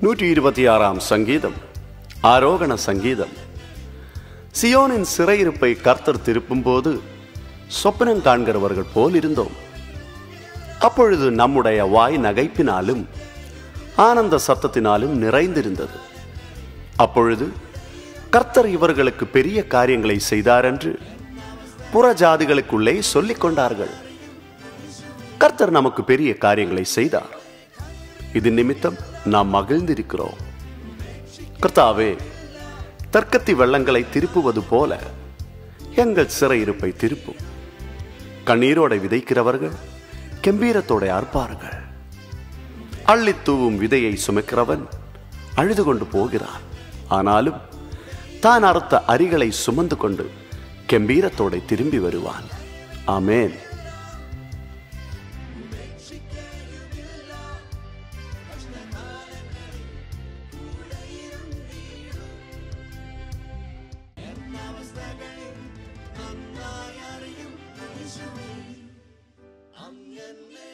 நூற்றி இருபத்தி ஆறாம் சங்கீதம் ஆரோகண சங்கீதம் சியோனின் சிறையிருப்பை கர்த்தர் திருப்பும்போது சொப்பனம் காண்கிறவர்கள் போல் இருந்தோம் அப்பொழுது நம்முடைய வாய் நகைப்பினாலும் ஆனந்த சத்தத்தினாலும் நிறைந்திருந்தது அப்பொழுது கர்த்தர் இவர்களுக்கு பெரிய காரியங்களை செய்தார் என்று புற ஜாதிகளுக்குள்ளே சொல்லிக் கொண்டார்கள் கர்த்தர் நமக்கு பெரிய காரியங்களை செய்தார் இது நிமித்தம் நாம் மகிழ்ந்திருக்கிறோம் கர்த்தாவே தர்க்கத்தி வெள்ளங்களை திருப்புவது போல எங்கள் சிறையிருப்பை திருப்பும் கண்ணீரோட விதைக்கிறவர்கள் கெம்பீரத்தோட அறுப்பார்கள் அள்ளித் தூவும் விதையை சுமக்கிறவன் அழுது கொண்டு போகிறான் ஆனாலும் தான் அறுத்த அரிகளை சுமந்து கொண்டு கெம்பீரத்தோட திரும்பி வருவான் ஆமேன் അങ്ങന്നെ